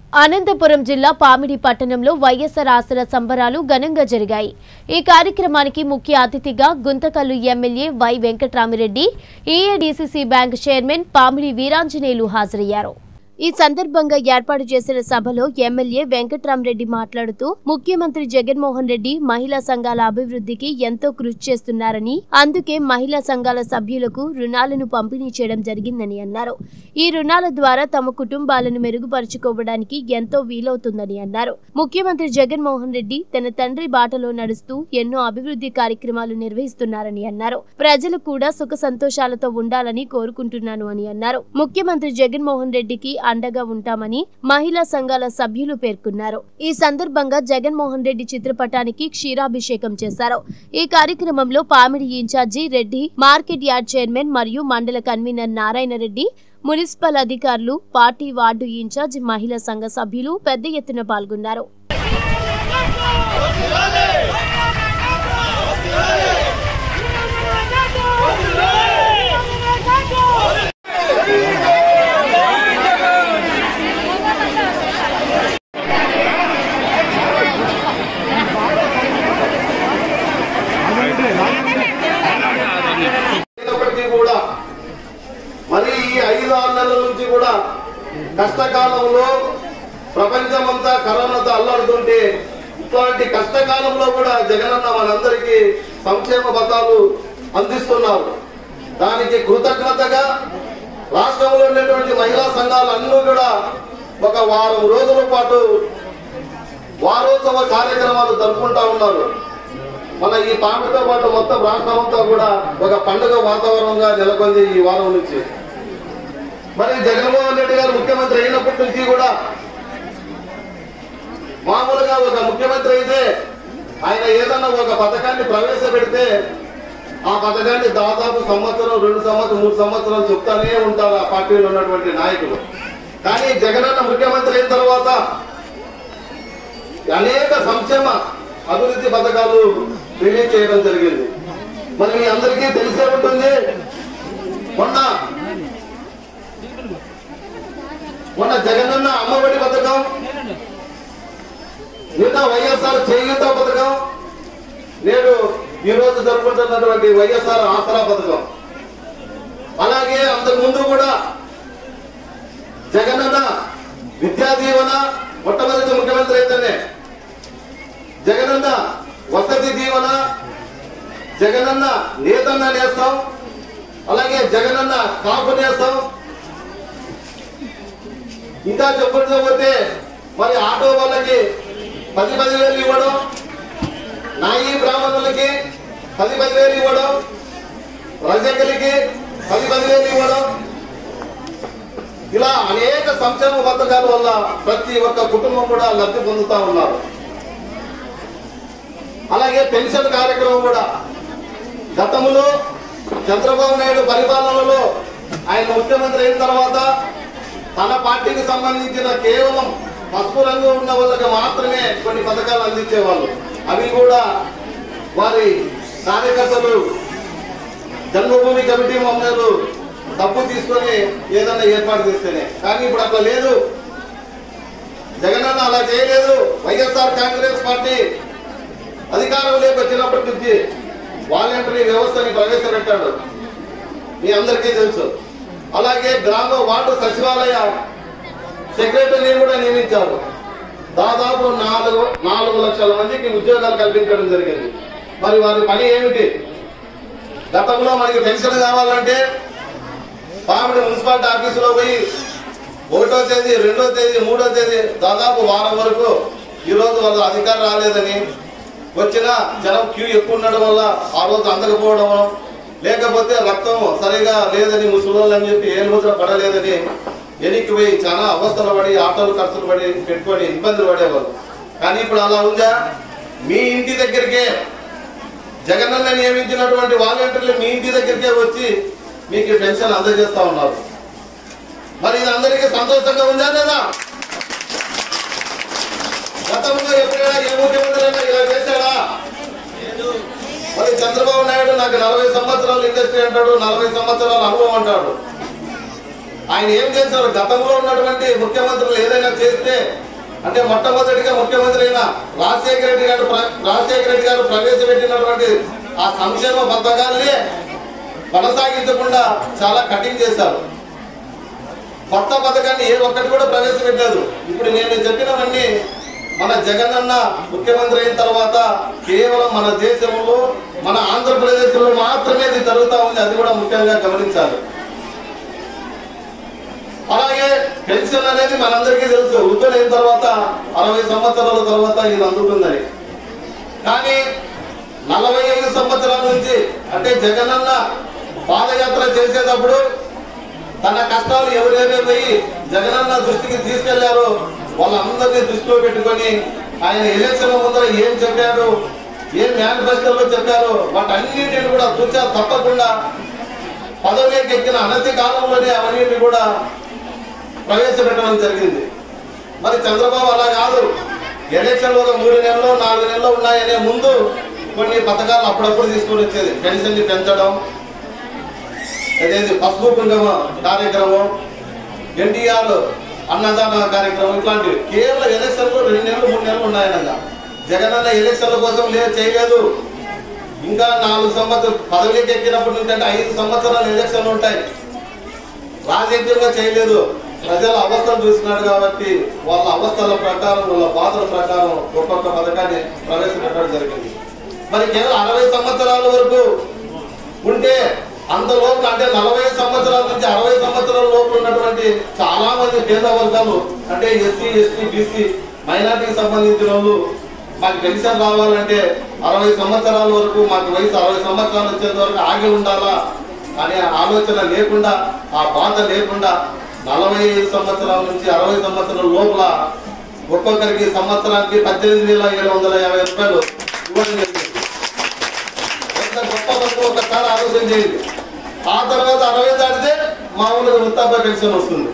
అనంతపురం జిల్లా పామిడి పట్టణంలో వైఎస్ఆర్ ఆసరా సంబరాలు ఘనంగా జరిగాయి ఈ కార్యక్రమానికి ముఖ్య అతిథిగా గుంతకల్లు ఎమ్మెల్యే వై వెంకట్రామిరెడ్డి ఈఏడీసీసీ బ్యాంక్ చైర్మన్ పామిడి వీరాంజనేయులు హాజరయ్యారు ఈ సందర్భంగా ఏర్పాటు చేసిన సభలో ఎమ్మెల్యే వెంకట్రామరెడ్డి మాట్లాడుతూ ముఖ్యమంత్రి జగన్మోహన్ రెడ్డి మహిళా సంఘాల అభివృద్ధికి ఎంతో కృషి చేస్తున్నారని అందుకే మహిళా సంఘాల సభ్యులకు రుణాలను పంపిణీ చేయడం జరిగిందని అన్నారు ఈ రుణాల ద్వారా తమ కుటుంబాలను మెరుగుపరుచుకోవడానికి ఎంతో వీలవుతుందని అన్నారు ముఖ్యమంత్రి జగన్మోహన్ రెడ్డి తన తండ్రి బాటలో నడుస్తూ ఎన్నో అభివృద్ధి కార్యక్రమాలు నిర్వహిస్తున్నారని అన్నారు ప్రజలు కూడా సుఖ సంతోషాలతో ఉండాలని కోరుకుంటున్నాను అని అన్నారు ముఖ్యమంత్రి జగన్మోహన్ రెడ్డికి అండగా ఉంటామని మహిళా సంఘాల సభ్యులు పేర్కొన్నారు ఈ సందర్భంగా జగన్మోహన్ రెడ్డి చిత్రపటానికి క్షీరాభిషేకం చేశారు ఈ కార్యక్రమంలో Pamidi incharge Reddy market yard chairman మరియు మండల కన్వీనర్ నారాయణ రెడ్డి మున్సిపల్ అధికారులు పార్టీ వార్డు ఇన్ఛార్జ్ మహిళా సంఘ సభ్యులు పెద్ద ఎత్తున పాల్గొన్నారు అయినప్పటికీ కూడా మరి ఈ ఐదు ఆరు నెలల నుంచి కూడా కష్టకాలంలో ప్రపంచమంతా కరోనాతో అల్లాడుతుంటే ఇట్లాంటి కష్టకాలంలో కూడా జగనన్న మనందరికీ సంక్షేమ పథకాలు అందిస్తున్నారు దానికి కృతజ్ఞతగా రాష్ట్రంలో ఉన్నటువంటి మహిళా సంఘాలు అన్నీ కూడా ఒక వారం రోజుల పాటు వారోత్సవ కార్యక్రమాలు జరుపుకుంటా ఉన్నారు మన ఈ పాటతో పాటు మొత్తం రాష్ట్రం అంతా కూడా ఒక పండుగ వాతావరణంగా నెలకొంది ఈ వారం నుంచి మరి జగన్మోహన్ రెడ్డి గారు ముఖ్యమంత్రి అయినప్పటి నుంచి కూడా మామూలుగా ఒక ముఖ్యమంత్రి అయితే ఆయన ఏదన్నా ఒక పథకాన్ని ప్రవేశపెడితే ఆ పథకాన్ని దాదాపు సంవత్సరం రెండు సంవత్సరం మూడు సంవత్సరాలు చెప్తానే ఉంటారు ఆ పార్టీలో ఉన్నటువంటి నాయకులు కానీ జగనన్న ముఖ్యమంత్రి అయిన తర్వాత అనేక సంక్షేమ అభివృద్ధి పథకాలు రిలీజ్ చేయడం జరిగింది మరి మీ అందరికీ తెలిసే ఉంటుంది మొన్న మొన్న జగనన్న అమ్మఒడి పథకం నిన్న వైఎస్ఆర్ చేయూత పథకం నేడు ఈ రోజు జరుపుకుంటున్నటువంటి వైఎస్ఆర్ ఆసరా పథకం అలాగే అంతకు ముందు కూడా జగనన్న విద్యా దీవెన మొట్టమొదటి ముఖ్యమంత్రి అయితేనే జగనన్న వసతి దీవెన జగనన్న నేతన్న నేస్తాం అలాగే జగనన్న కాపు నేస్తాం ఇంకా చెప్పుకుంటూ పోతే మరి ఆటో వాళ్ళకి పది పది వేలు ఇవ్వడం నాయి బ్రాహ్మణులకి పది పది వేలు ఇవ్వడం రజకులకి పది పది వేలు ఇవ్వడం ఇలా అనేక సంక్షేమ పథకాల వల్ల ప్రతి ఒక్క కుటుంబం కూడా లబ్ధి పొందుతా ఉన్నారు అలాగే పెన్షన్ కార్యక్రమం కూడా గతంలో చంద్రబాబు నాయుడు పరిపాలనలో ఆయన ముఖ్యమంత్రి అయిన తర్వాత తన పార్టీకి సంబంధించిన కేవలం పసుపు రంగు ఉన్న వాళ్ళకి మాత్రమే కొన్ని పథకాలు అందించేవాళ్ళు అవి కూడా వారి కార్యకర్తలు జన్మభూమి కమిటీ మమ్మల్ని డబ్బు తీసుకొని ఏదన్నా ఏర్పాటు చేస్తేనే కానీ ఇప్పుడు అట్లా లేదు జగనన్న అలా చేయలేదు వైఎస్ఆర్ కాంగ్రెస్ పార్టీ అధికారంలోకి వచ్చినప్పటి నుంచి వాలంటరీ వ్యవస్థని ప్రవేశపెట్టాడు మీ అందరికీ తెలుసు అలాగే గ్రామ వార్డు సచివాలయ సెక్రటరీని కూడా నియమించారు దాదాపు నాలుగు నాలుగు లక్షల మందికి ఉద్యోగాలు కల్పించడం జరిగింది మరి వారి పని ఏమిటి గతంలో మనకి పెన్షన్ కావాలంటే పామిడి మున్సిపాలిటీ ఆఫీసులో పోయి ఒకటో తేదీ రెండో తేదీ మూడో తేదీ దాదాపు వారం వరకు ఈ రోజు వాళ్ళ అధికారం రాలేదని వచ్చిన జనం క్యూ ఎక్కువ ఉండడం వల్ల ఆ రోజు అందకపోవడం లేకపోతే రక్తం సరిగా లేదని ముసలోళ్ళు అని చెప్పి ఏ రోజున పడలేదని వెనక్కి పోయి చాలా అవస్థలు పడి ఆటోలు ఖర్చులు పడి పెట్టుకొని ఇబ్బందులు పడేవాళ్ళు కానీ ఇప్పుడు అలా ఉందా మీ ఇంటి దగ్గరికే జగనన్న నియమించినటువంటి వాలంటీర్లు మీ ఇంటి దగ్గరికే వచ్చి మీకు ఈ పెన్షన్ అందజేస్తా ఉన్నారు మరి ఇది అందరికీ సంతోషంగా ఉందా లేదా గతంలో ఎప్పుడైనా ఏ ముఖ్యమంత్రి అయినా ఇలా చేశాడా మరి చంద్రబాబు నాయుడు నాకు నలభై సంవత్సరాలు ఇండస్ట్రీ అంటాడు నలభై సంవత్సరాల అనుభవం అంటాడు ఆయన ఏం చేశారు గతంలో ఉన్నటువంటి ముఖ్యమంత్రులు ఏదైనా చేస్తే అంటే మొట్టమొదటిగా ముఖ్యమంత్రి అయిన రాజశేఖర రెడ్డి గారు ప్ర- రాజశేఖర రెడ్డి గారు ప్రవేశపెట్టినటువంటి ఆ సంక్షేమ పథకాలనే కొనసాగించకుండా చాలా కటింగ్ చేశారు కొత్త పథకాన్ని ఏ ఒక్కటి కూడా ప్రవేశపెట్టలేదు ఇప్పుడు నేను చెప్పినవన్నీ మన జగనన్న ముఖ్యమంత్రి అయిన తర్వాత కేవలం మన దేశంలో మన ఆంధ్రప్రదేశ్లో మాత్రమే ఇది జరుగుతా ఉంది అది కూడా ముఖ్యంగా గమనించాలి అలాగే పెన్షన్ అనేది మనందరికీ తెలుసు వృద్ధులైన తర్వాత అరవై సంవత్సరాల తర్వాత ఇది అందుతుందని కానీ నలభై ఐదు సంవత్సరాల నుంచి అంటే జగనన్న పాదయాత్ర చేసేటప్పుడు తన కష్టాలు ఎవరెవరే పోయి జగనన్న దృష్టికి తీసుకెళ్లారో వాళ్ళందరినీ దృష్టిలో పెట్టుకొని ఆయన ఎలక్షన్ ముందర ఏం చెప్పారు ఏం మేనిఫెస్టోలో చెప్పారో వాటన్నింటిని కూడా తూచా తప్పకుండా పదవిలోకి ఎక్కిన అనతి కాలంలోనే అవన్నింటినీ కూడా ప్రవేశపెట్టడం జరిగింది మరి చంద్రబాబు అలా కాదు ఎలక్షన్ ఒక మూడు నెలలు నాలుగు నెలలు ఉన్నాయనే ముందు కొన్ని పథకాలు అప్పుడప్పుడు తీసుకొని వచ్చేది పెన్షన్ ని పెంచడం అదేంటి పసుపు కుంకుమ కార్యక్రమం ఎన్టీఆర్ అన్నదాన కార్యక్రమం ఇట్లాంటివి కేవలం ఎలక్షన్లు రెండు నెలలు మూడు నెలలు ఉన్నాయనగా జగనన్న ఎలక్షన్ల కోసం లేదు చేయలేదు ఇంకా నాలుగు సంవత్సరాలు పదవిలోకి ఎక్కినప్పటి నుంచి అంటే ఐదు సంవత్సరాలు ఎలక్షన్లు ఉంటాయి రాజకీయంగా చేయలేదు ప్రజల అవస్థలు చూసినాడు కాబట్టి వాళ్ళ అవస్థల ప్రకారం వాళ్ళ బాధల ప్రకారం ఒక్కొక్క పథకాన్ని ప్రవేశపెట్టడం జరిగింది మరి కేవలం అరవై సంవత్సరాల వరకు ఉంటే అంత లోపల అంటే నలభై సంవత్సరాల నుంచి అరవై సంవత్సరాల లోపల ఉన్నటువంటి చాలా మంది పేద వర్గాలు అంటే ఎస్సీ ఎస్టీ బీసీ మైనార్టీకి సంబంధించిన వాళ్ళు మాకు పెన్షన్ రావాలంటే అరవై సంవత్సరాల వరకు మాకు వయసు అరవై సంవత్సరాలు వచ్చేంత వరకు ఆగి ఉండాలా అనే ఆలోచన లేకుండా ఆ బాధ లేకుండా నలభై ఐదు సంవత్సరాల నుంచి అరవై సంవత్సరాల లోపల ఒక్కొక్కరికి సంవత్సరానికి పద్దెనిమిది వేల ఏడు వందల యాభై రూపాయలు ఇవ్వడం జరిగింది ఎంత గొప్ప గొప్ప ఒకసారి ఆలోచన చేయండి ఆ తర్వాత అరవై దాటితే మామూలుగా వృత్తాప్య పెన్షన్ వస్తుంది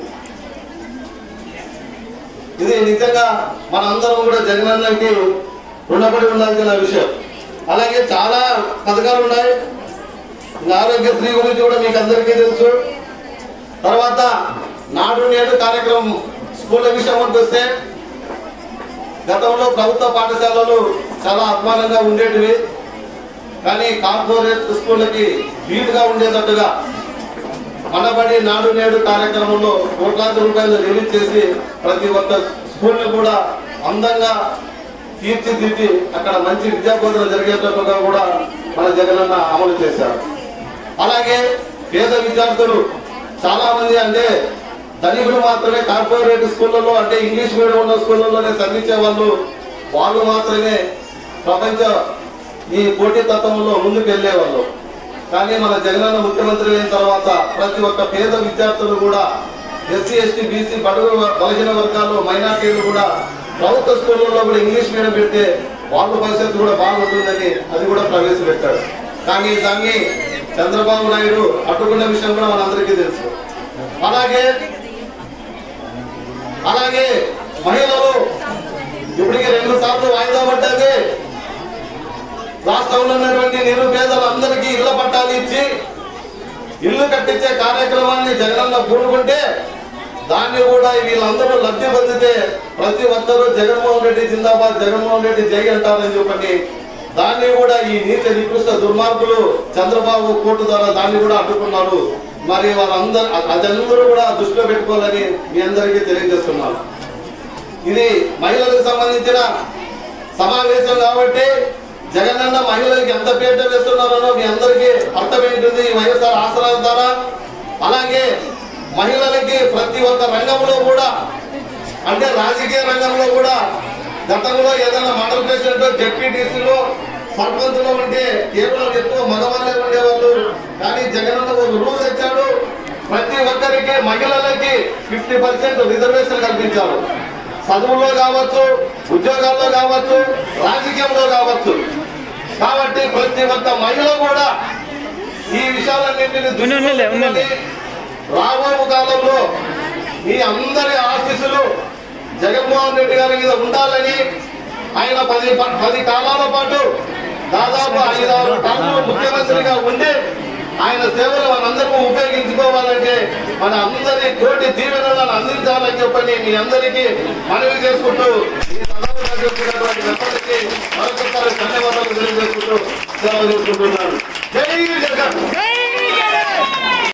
ఇది నిజంగా మనందరం కూడా జగనన్నకి రుణపడి ఉండాల్సిన విషయం అలాగే చాలా పథకాలు ఉన్నాయి ఇంకా ఆరోగ్యశ్రీ గురించి కూడా మీకు అందరికీ తెలుసు తర్వాత నాడు నేడు కార్యక్రమం స్కూళ్ళ విషయం వస్తే గతంలో ప్రభుత్వ పాఠశాలలు చాలా అధ్వానంగా ఉండేటివి కానీ కార్పొరేట్ స్కూళ్ళకి వీలుగా ఉండేటట్టుగా మనబడి నాడు నేడు కార్యక్రమంలో కోట్లాది రూపాయలు రిలీజ్ చేసి ప్రతి ఒక్క స్కూల్ కూడా అందంగా తీర్చిదిద్ది అక్కడ మంచి విద్యాబోధన జరిగేటట్టుగా కూడా మన జగనన్న అమలు చేశారు అలాగే పేద విద్యార్థులు చాలా మంది అంటే ధనికులు మాత్రమే కార్పొరేట్ స్కూళ్ళలో అంటే ఇంగ్లీష్ మీడియం ఉన్న స్కూళ్ళలోనే చదివించే వాళ్ళు వాళ్ళు మాత్రమే ప్రపంచ ఈ పోటీ తత్వంలో ముందుకు వెళ్ళేవాళ్ళు కానీ మన జగనన్న ముఖ్యమంత్రి అయిన తర్వాత ప్రతి ఒక్క పేద విద్యార్థులు కూడా ఎస్సీ ఎస్టీ బీసీ బడుగు బలహీన వర్గాలు మైనార్టీలు కూడా ప్రభుత్వ స్కూళ్ళలో కూడా ఇంగ్లీష్ మీడియం పెడితే వాళ్ళ భవిష్యత్తు కూడా బాగుంటుందని అది కూడా ప్రవేశపెట్టాడు కానీ దాన్ని చంద్రబాబు నాయుడు అడ్డుకున్న విషయం కూడా మనందరికీ తెలుసు అలాగే అలాగే మహిళలు ఇప్పటికి రెండు సార్లు వాయిదా పడ్డది రాష్ట్రంలో ఉన్నటువంటి నిరుపేదలందరికీ ఇళ్ల పట్టాలు ఇచ్చి ఇల్లు కట్టించే కార్యక్రమాన్ని జగనన్న పూనుకుంటే దాన్ని కూడా వీళ్ళందరూ లబ్ధి పొందితే ప్రతి ఒక్కరూ జగన్మోహన్ రెడ్డి జిందాబాద్ జగన్మోహన్ రెడ్డి జై అంటారని చెప్పండి దాన్ని కూడా ఈ నీచ నికృష్ట దుర్మార్గులు చంద్రబాబు కోర్టు ద్వారా దాన్ని కూడా అడ్డుకున్నారు మరి వాళ్ళందరూ అదందరూ కూడా దృష్టిలో పెట్టుకోవాలని మీ అందరికీ తెలియజేస్తున్నాను ఇది మహిళలకు సంబంధించిన సమావేశం కాబట్టి జగనన్న మహిళలకు ఎంత పేట వేస్తున్నారో మీ అందరికీ అర్థమైంటుంది ఈ వైఎస్ఆర్ ఆసరా ద్వారా అలాగే మహిళలకి ప్రతి ఒక్క రంగంలో కూడా అంటే రాజకీయ రంగంలో కూడా గతంలో ఏదైనా మండల ప్రెసిడెంట్ జెడ్పీటీసీలో సర్పంచ్లో ఉంటే కేవలం ఎక్కువ మగవాళ్ళే ఉండేవాళ్ళు కానీ జగనన్న ఒక రూల్ తెచ్చాడు ప్రతి ఒక్కరికి మహిళలకి ఫిఫ్టీ పర్సెంట్ రిజర్వేషన్ కల్పించారు చదువులో కావచ్చు ఉద్యోగాల్లో కావచ్చు రాజకీయంలో కావచ్చు కాబట్టి ప్రతి ఒక్క మహిళ కూడా ఈ విషయాలన్నింటినీ దృష్టిలో ఉన్నలే, ఉన్నలే. పెట్టుకొని రాబోయే కాలంలో మీ అందరి ఆశీస్సులు జగన్మోహన్ రెడ్డి గారి మీద ఉండాలని ఆయన పది ప- పది కాలాల పాటు దాదాపు ఐదారు టర్ములు ముఖ్యమంత్రిగా ఉండి ఆయన సేవలు మనందరికీ ఉపయోగించుకోవాలంటే మన అందరి కోటి దీవెనలను అందించాలని చెప్పని మీ అందరికీ మనవి చేసుకుంటూ ఈ సభలో చేస్తున్నటువంటి అందరికీ మరొకసారి ధన్యవాదాలు తెలియజేసుకుంటూ సెలవు తీసుకుంటున్నాను జై